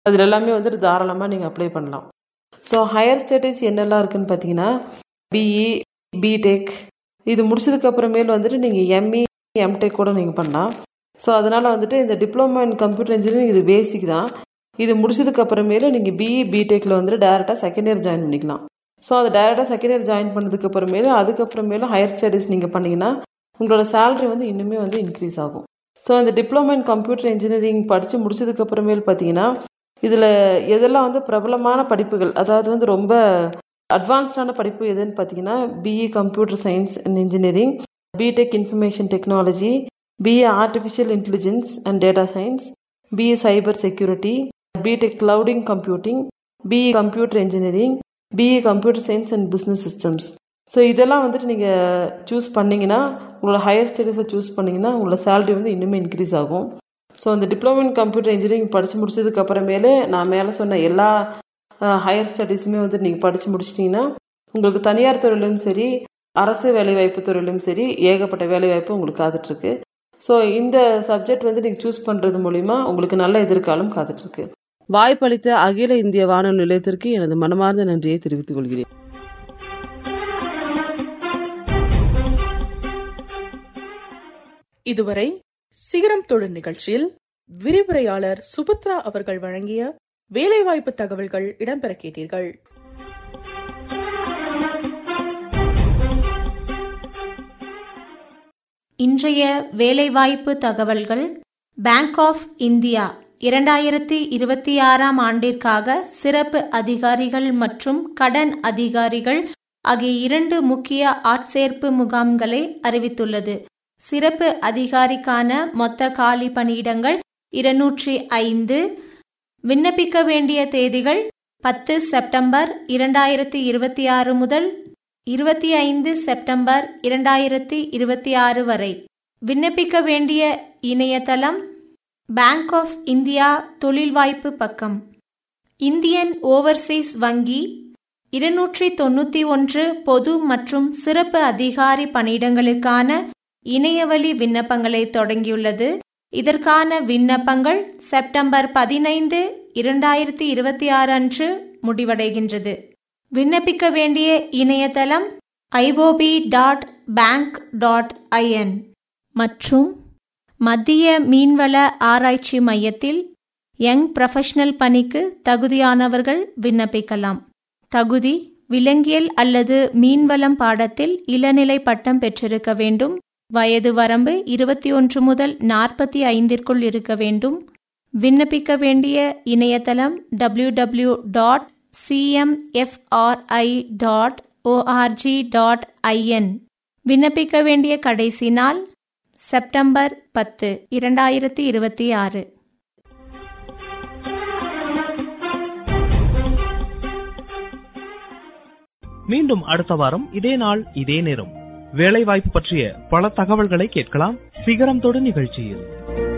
அதில் எல்லாமே வந்துட்டு தாராளமாக நீங்கள் அப்ளை பண்ணலாம் ஸோ ஹையர் ஸ்டடீஸ் என்னெல்லாம் இருக்குன்னு பார்த்தீங்கன்னா பிஇ பிடெக் இது முடிச்சதுக்கு அப்புறமேல் வந்துட்டு நீங்கள் எம்இ எம்டெக் கூட நீங்கள் பண்ணலாம் ஸோ அதனால் வந்துட்டு இந்த டிப்ளமோ இன் கம்ப்யூட்டர் இன்ஜினியரிங் இது பேசிக் தான் இது முடிச்சதுக்கு அப்புறமேல நீங்கள் பிஇ பிடெக்கில் வந்துட்டு டேரெக்டாக செகண்ட் இயர் ஜாயின் பண்ணிக்கலாம் ஸோ அது டேரெக்டாக செகண்ட் இயர் ஜாயின் பண்ணதுக்கு அப்புறமேல அதுக்கப்புறமேல ஹையர் ஸ்டடீஸ் நீங்கள் பண்ணீங்கன்னா உங்களோட சேலரி வந்து இன்னுமே வந்து இன்க்ரீஸ் ஆகும் ஸோ இந்த டிப்ளமோ இன் கம்ப்யூட்டர் இன்ஜினியரிங் படித்து முடிச்சதுக்கு அப்புறமேல் பார்த்தீங்கன்னா இதில் எதெல்லாம் வந்து பிரபலமான படிப்புகள் அதாவது வந்து ரொம்ப அட்வான்ஸ்டான படிப்பு எதுன்னு பார்த்தீங்கன்னா BE computer science and engineering B Tech information technology BA artificial intelligence and data science BA cyber security B Tech clouding computing BE computer engineering BE computer science and business systems so இதெல்லாம் வந்துட்டு நீங்கள் சூஸ் பண்ணிங்கன்னா உங்களோட higher ஸ்டடீஸில் choose பண்ணிங்கன்னா உங்களோட salary வந்து இன்னுமே increase ஆகும் ஸோ அந்த டிப்ளமோ இன் கம்ப்யூட்டர் இன்ஜினியரிங் படித்து முடிச்சதுக்கு அப்புறமேலே நான் மேலே சொன்ன எல்லா ஹையர் ஸ்டடீஸுமே வந்து நீங்கள் படித்து முடிச்சிட்டிங்கன்னா உங்களுக்கு தனியார் துறையிலும் சரி அரசு வேலைவாய்ப்பு துறையிலும் சரி ஏகப்பட்ட வேலைவாய்ப்பு உங்களுக்கு காத்துட்ருக்கு ஸோ இந்த சப்ஜெக்ட் வந்து நீங்கள் சூஸ் பண்ணுறது மூலிமா உங்களுக்கு நல்ல எதிர்காலம் காத்துட்ருக்கு வாய்ப்பளித்த அகில இந்திய வானொலி நிலையத்திற்கு எனது மனமார்ந்த நன்றியை தெரிவித்துக் கொள்கிறேன் இதுவரை சிகரம் தொழில் நிகழ்ச்சியில் விரிவுரையாளர் சுபத்ரா அவர்கள் வழங்கிய வேலைவாய்ப்பு தகவல்கள் இடம்பெற கேட்டீர்கள் இன்றைய வேலைவாய்ப்பு தகவல்கள் பேங்க் ஆஃப் இந்தியா இரண்டாயிரத்தி இருபத்தி ஆறாம் ஆண்டிற்காக சிறப்பு அதிகாரிகள் மற்றும் கடன் அதிகாரிகள் ஆகிய இரண்டு முக்கிய ஆட்சேர்ப்பு முகாம்களை அறிவித்துள்ளது சிறப்பு அதிகாரிக்கான மொத்த காலி பணியிடங்கள் இருநூற்றி ஐந்து விண்ணப்பிக்க வேண்டிய தேதிகள் பத்து செப்டம்பர் இரண்டாயிரத்தி இருபத்தி ஆறு முதல் இருபத்தி ஐந்து செப்டம்பர் இரண்டாயிரத்தி இருபத்தி ஆறு வரை விண்ணப்பிக்க வேண்டிய இணையதளம் பேங்க் ஆஃப் இந்தியா தொழில் வாய்ப்பு பக்கம் இந்தியன் ஓவர்சீஸ் வங்கி இருநூற்றி தொண்ணூற்றி ஒன்று பொது மற்றும் சிறப்பு அதிகாரி பணியிடங்களுக்கான இணையவழி விண்ணப்பங்களை தொடங்கியுள்ளது இதற்கான விண்ணப்பங்கள் செப்டம்பர் பதினைந்து இரண்டாயிரத்தி இருபத்தி ஆறு அன்று முடிவடைகின்றது விண்ணப்பிக்க வேண்டிய இணையதளம் IOB dot bank dot IN மற்றும் மத்திய மீன்வள ஆராய்ச்சி மையத்தில் யங் ப்ரொஃபஷனல் பணிக்கு தகுதியானவர்கள் விண்ணப்பிக்கலாம் தகுதி விலங்கியல் அல்லது மீன்வளம் பாடத்தில் இளநிலை பட்டம் பெற்றிருக்க வேண்டும் வயது வரம்பு இருபத்தி ஒன்று முதல் நாற்பத்தி ஐந்திற்குள் இருக்க வேண்டும் விண்ணப்பிக்க வேண்டிய இணையதளம் W W dot CMFRI dot ORG dot IN விண்ணப்பிக்க வேண்டிய கடைசி நாள் செப்டம்பர் பத்து இரண்டாயிரத்தி இருபத்தி ஆறு மீண்டும் அடுத்த வாரம் இதே நாள் இதே நேரம் வேலைவாய்ப்பு பற்றிய பல தகவல்களை கேட்கலாம் சிகரம் தொடு நிகழ்ச்சியில்